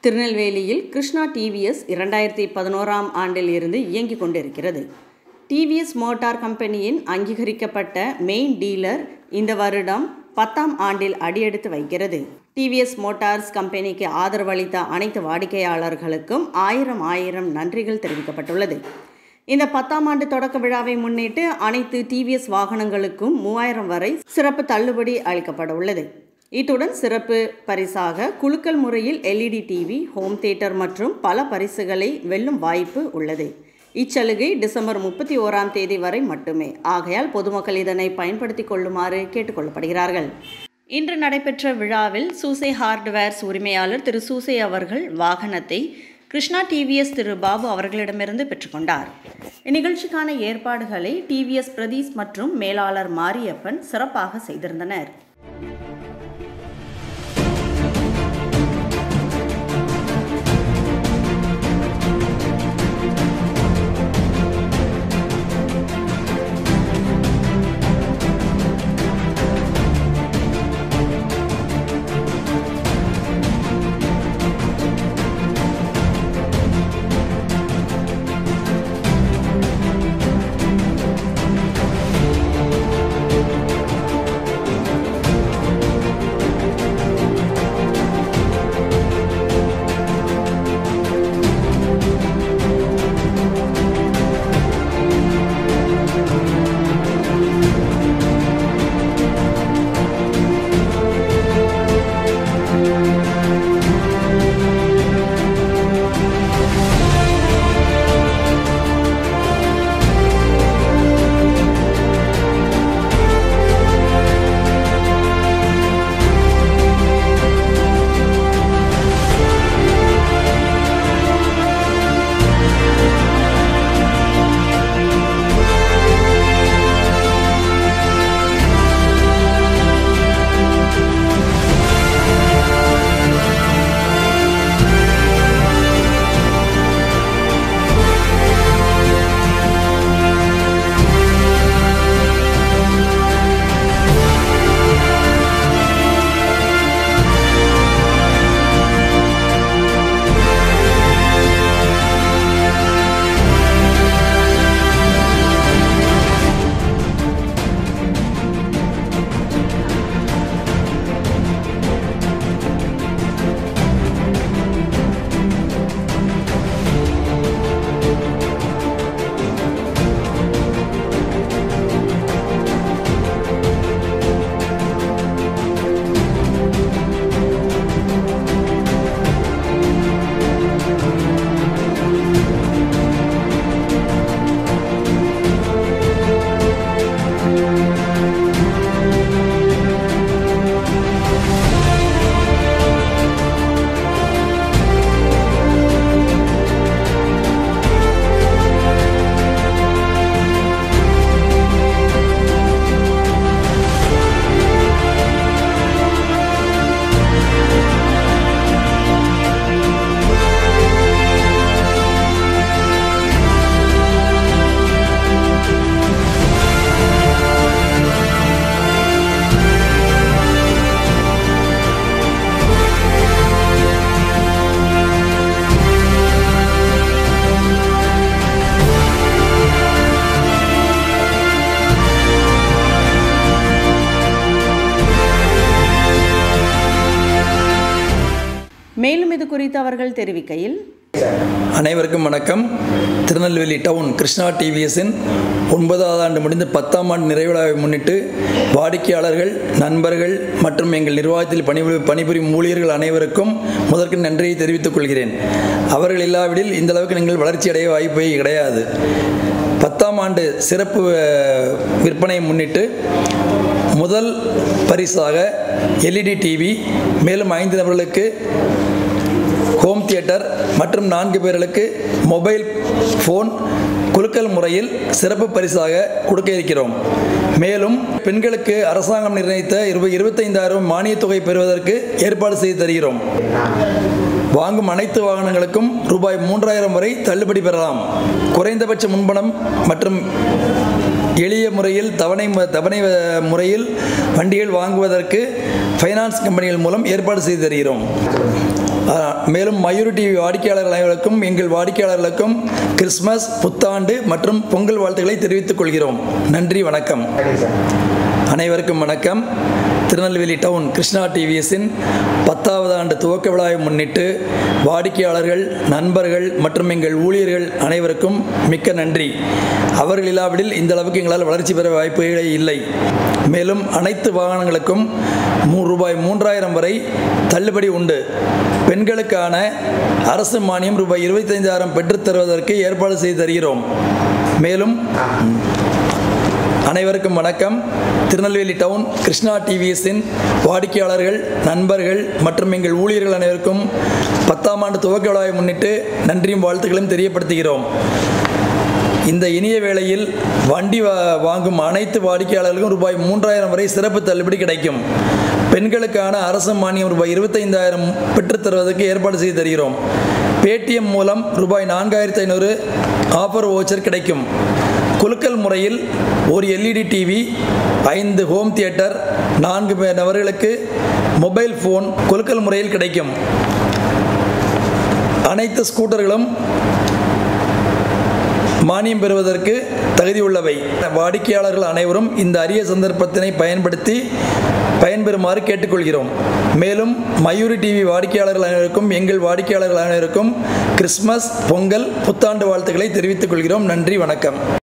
திருநெல்வேலியில் கிருஷ்ணா டிவிஎஸ் இரண்டாயிரத்தி பதினோராம் ஆண்டில் இருந்து இயங்கிக் கொண்டிருக்கிறது டிவிஎஸ் மோட்டார் கம்பெனியின் அங்கீகரிக்கப்பட்ட மெயின் டீலர் இந்த வருடம் பத்தாம் ஆண்டில் அடியெடுத்து வைக்கிறது டிவிஎஸ் மோட்டார்ஸ் கம்பெனிக்கு ஆதரவளித்த அனைத்து வாடிக்கையாளர்களுக்கும் ஆயிரம் ஆயிரம் நன்றிகள் தெரிவிக்கப்பட்டுள்ளது இந்த பத்தாம் ஆண்டு தொடக்க விழாவை முன்னிட்டு அனைத்து டிவிஎஸ் வாகனங்களுக்கும் மூவாயிரம் வரை சிறப்பு தள்ளுபடி அளிக்கப்பட உள்ளது இத்துடன் சிறப்பு பரிசாக குலுக்கல் முறையில் எல்இடி டிவி ஹோம் தியேட்டர் மற்றும் பல பரிசுகளை வெல்லும் வாய்ப்பு உள்ளது இச்சலுகை டிசம்பர் முப்பத்தி ஓராம் தேதி வரை மட்டுமே ஆகையால் பொதுமக்கள் இதனை பயன்படுத்திக் கொள்ளுமாறு கேட்டுக்கொள்ளப்படுகிறார்கள் இன்று நடைபெற்ற விழாவில் சூசே ஹார்ட்வேர்ஸ் உரிமையாளர் திரு சூசே அவர்கள் வாகனத்தை கிருஷ்ணா டிவிஎஸ் திரு பாபு அவர்களிடமிருந்து பெற்றுக்கொண்டார் இந்நிகழ்ச்சிக்கான ஏற்பாடுகளை டிவிஎஸ் பிரதீஷ் மற்றும் மேலாளர் மாரியப்பன் சிறப்பாக செய்திருந்தனர் மேலும் இது குறித்து அவர்கள் தெரிவிக்கையில் அனைவருக்கும் வணக்கம் திருநெல்வேலி டவுன் கிருஷ்ணா டிவிஎஸின் ஒன்பதாவது ஆண்டு முடிந்து பத்தாம் ஆண்டு நிறைவிழாவை முன்னிட்டு வாடிக்கையாளர்கள் நண்பர்கள் மற்றும் எங்கள் நிர்வாகத்தில் பணிபுரி பணிபுரியும் ஊழியர்கள் அனைவருக்கும் முதற்கு நன்றியை தெரிவித்துக் கொள்கிறேன் அவர்கள் இல்லாவிடில் இந்த அளவுக்கு நீங்கள் வளர்ச்சி அடைய வாய்ப்பே கிடையாது பத்தாம் ஆண்டு சிறப்பு அஹ், விற்பனையை முன்னிட்டு முதல் பரிசாக எல்இடி டிவி மேலும் ஐந்து நபர்களுக்கு ஹோம் தியேட்டர் மற்றும் நான்கு பேர்களுக்கு மொபைல் ஃபோன் குலுக்கல் முறையில் சிறப்பு பரிசாக கொடுக்க இருக்கிறோம் மேலும் பெண்களுக்கு அரசாங்கம் நிர்ணயித்த இருபது இருபத்தைந்தாயிரம் மானியத் தொகை பெறுவதற்கு ஏற்பாடு செய்து தருகிறோம் வாங்கும் அனைத்து வாகனங்களுக்கும் ரூபாய் மூன்றாயிரம் வரை தள்ளுபடி பெறலாம் குறைந்தபட்ச முன்பணம் மற்றும் எளிய முறையில் தவணை மு- தவணை அஹ், முறையில் வண்டிகள் வாங்குவதற்கு ஃபைனான்ஸ் கம்பெனிகள் மூலம் ஏற்பாடு செய்து தருகிறோம் அஹ், மேலும் மயூரி டிவி வாடிக்கையாளர்கள் அனைவருக்கும் எங்கள் வாடிக்கையாளர்களுக்கும் கிறிஸ்மஸ் புத்தாண்டு மற்றும் பொங்கல் வாழ்த்துக்களை தெரிவித்துக் கொள்கிறோம் நன்றி வணக்கம் அனைவருக்கும் வணக்கம் திருநெல்வேலி டவுன் கிருஷ்ணா டிவிஎஸின் பத்தாவது ஆண்டு துவக்க விழாவை முன்னிட்டு வாடிக்கையாளர்கள் நண்பர்கள் மற்றும் எங்கள் ஊழியர்கள் அனைவருக்கும் மிக்க நன்றி அவர்கள் இல்லாவிடில் இந்த அளவுக்கு எங்களால் வளர்ச்சி பெற வாய்ப்புகளே இல்லை மேலும் அனைத்து வாகனங்களுக்கும் மூ ரூபாய் மூன்றாயிரம் வரை தள்ளுபடி உண்டு பெண்களுக்கான அரசு மானியம் ரூபாய் இருபத்தைந்தாயிரம் பெற்றுத் தருவதற்கு ஏற்பாடு செய்து தருகிறோம் மேலும் அனைவருக்கும் வணக்கம் திருநெல்வேலி டவுன் கிருஷ்ணா டிவிஎஸின் வாடிக்கையாளர்கள் நண்பர்கள் மற்றும் எங்கள் ஊழியர்கள் அனைவருக்கும் பத்தாம் ஆண்டு துவக்க விழாவை முன்னிட்டு நன்றியும் வாழ்த்துக்களையும் தெரியப்படுத்துகிறோம் இந்த இனிய வேளையில் வண்டி வா- வாங்கும் அனைத்து வாடிக்கையாளர்களுக்கும் ரூபாய் மூன்றாயிரம் வரை சிறப்பு தள்ளுபடி கிடைக்கும் பெண்களுக்கான அரசு மானியம் ரூபாய் இருபத்தைந்தாயிரம் பெற்றுத் தருவதற்கு ஏற்பாடு செய்து தருகிறோம் பேடிஎம் மூலம் ரூபாய் நான்காயிரத்து ஐநூறு ஆஃபர் ஓச்சர் கிடைக்கும் குலுக்கல் முறையில் ஒரு எல்இடி டிவி ஐந்து ஹோம் தியேட்டர் நான்கு பே- நபர்களுக்கு மொபைல் ஃபோன் குலுக்கல் முறையில் கிடைக்கும் அனைத்து ஸ்கூட்டர்களும் மானியம் பெறுவதற்கு தகுதியுள்ளவை வாடிக்கையாளர்கள் அனைவரும் இந்த அரிய சந்தர்ப்பத்தினை பயன்படுத்தி பயன்பெறுமாறு கேட்டுக்கொள்கிறோம் மேலும் மயூரி டிவி வாடிக்கையாளர்கள் அனைவருக்கும் எங்கள் வாடிக்கையாளர்கள் அனைவருக்கும் கிறிஸ்மஸ் பொங்கல் புத்தாண்டு வாழ்த்துக்களை தெரிவித்துக் கொள்கிறோம் நன்றி வணக்கம்